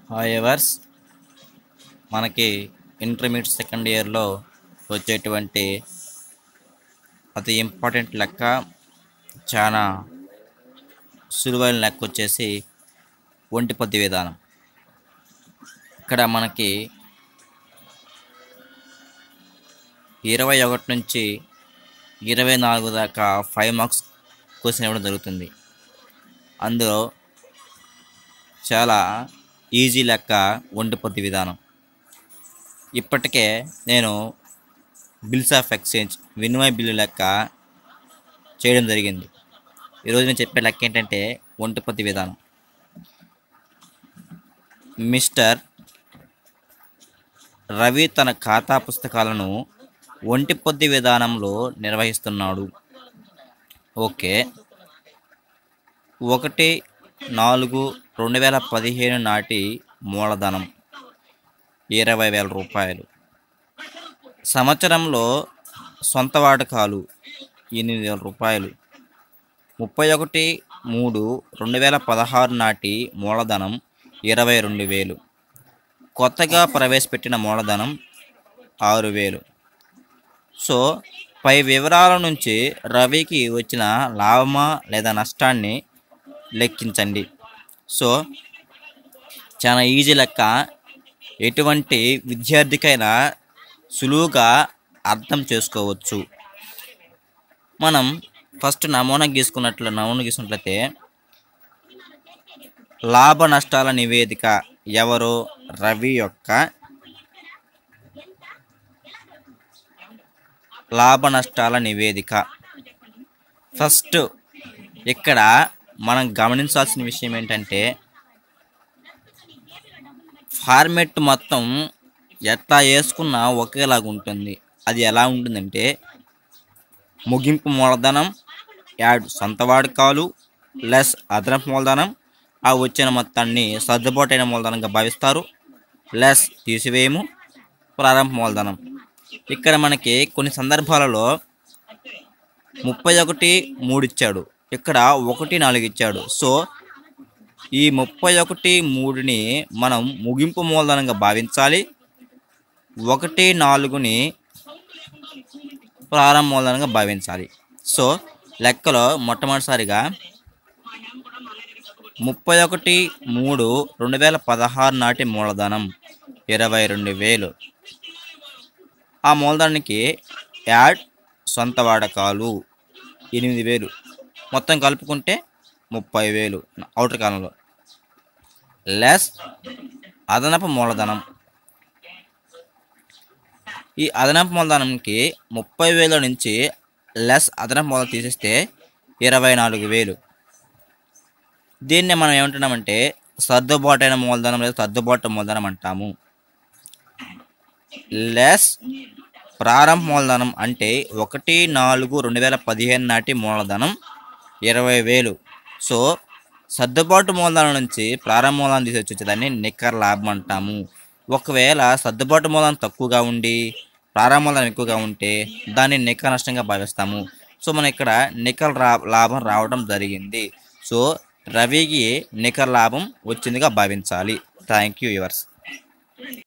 hi ఎవర్స్ మనకి intermediate second ఇయర్లో వచ్చేటువంటి అతి ఇంపార్టెంట్ లెక్క చాలా సులువైన లెక్క వచ్చేసి ఒంటి పద్ది విధానం ఇక్కడ మనకి ఇరవై ఒకటి నుంచి ఇరవై నాలుగు దాకా ఫైవ్ మార్క్స్ క్వశ్చన్ ఇవ్వడం జరుగుతుంది అందులో చాలా ఈజీ లెక్క ఒంటి పద్ది విధానం ఇప్పటికే నేను బిల్స్ ఆఫ్ ఎక్స్చేంజ్ వినిమయ బిల్లు లెక్క చేయడం జరిగింది ఈరోజు నేను చెప్పే లెక్క ఏంటంటే ఒంటి పద్ది విధానం మిస్టర్ రవి తన ఖాతా పుస్తకాలను ఒంటి పొద్ది విధానంలో నిర్వహిస్తున్నాడు ఓకే ఒకటి నాలుగు రెండు వేల పదిహేను నాటి మూలధనం ఇరవై వేల రూపాయలు సంవత్సరంలో సొంత వాడకాలు ఎనిమిది వేల రూపాయలు ముప్పై ఒకటి మూడు రెండు వేల పదహారు నాటి మూలధనం ఇరవై రెండు వేలు కొత్తగా ప్రవేశపెట్టిన మూలధనం ఆరు వేలు సో పై వివరాల నుంచి రవికి వచ్చిన లాభమా లేదా నష్టాన్ని లెక్కించండి సో చాలా ఈజీ లెక్క ఎటువంటి విద్యార్థికైనా సులువుగా అర్థం చేసుకోవచ్చు మనం ఫస్ట్ నమూనా గీసుకున్నట్లు నమూనా గీసుకున్నట్లయితే లాభ నష్టాల నివేదిక ఎవరు రవి యొక్క లాభ నష్టాల నివేదిక ఫస్ట్ ఇక్కడ మనం గమనించాల్సిన విషయం ఏంటంటే ఫార్మెట్ మొత్తం ఎట్లా వేసుకున్నా ఒకేలాగా ఉంటుంది అది ఎలా ఉంటుందంటే ముగింపు మూలధనం యాడ్ సొంత వాడకాలు లెస్ అదనపు మూలధనం ఆ వచ్చిన మొత్తాన్ని సర్దుబాటైన మూలధనంగా భావిస్తారు లెస్ తీసివేయము ప్రారంభ మూలధనం ఇక్కడ మనకి కొన్ని సందర్భాలలో ముప్పై ఒకటి మూడు ఇచ్చాడు ఇక్కడ ఒకటి నాలుగు ఇచ్చాడు సో ఈ ముప్పై ఒకటి మూడుని మనం ముగింపు మూలధనంగా భావించాలి ఒకటి నాలుగుని ప్రారంభ మూలధనంగా భావించాలి సో లెక్కలో మొట్టమొదటిసారిగా ముప్పై ఒకటి మూడు రెండు వేల పదహారు నాటి మూలధనం ఇరవై రెండు వేలు ఆ మూలధనానికి యాడ్ సొంత వాడకాలు ఎనిమిది వేలు మొత్తం కలుపుకుంటే ముప్పై వేలు అవుటర్ కాలంలో లెస్ అదనపు మూలధనం ఈ అదనపు మూలధనంకి ముప్పై వేల నుంచి లెస్ అదనపు మూలధనం తీసేస్తే ఇరవై నాలుగు వేలు దీన్ని మనం ఏమంటున్నామంటే సర్దుబాటైన మూలధనం లేదా సర్దుబాటు మూలధనం అంటాము లెస్ ప్రారంభ మూలధనం అంటే ఒకటి నాలుగు రెండు వేల పదిహేను నాటి మూలధనం ఇరవై వేలు సో సర్దుబాటు మూలధనం నుంచి ప్రారంభ మూలధనం తీసి వచ్చేదాన్ని నికర లాభం అంటాము ఒకవేళ సర్దుబాటు మూలధనం తక్కువగా ఉండి ప్రారంభ మూలధనం ఎక్కువగా ఉంటే దాన్ని నికర నష్టంగా భావిస్తాము సో మనం ఇక్కడ నికర రా లాభం రావడం జరిగింది సో రవికి నికర లాభం వచ్చిందిగా భావించాలి థ్యాంక్ యూ యువర్స్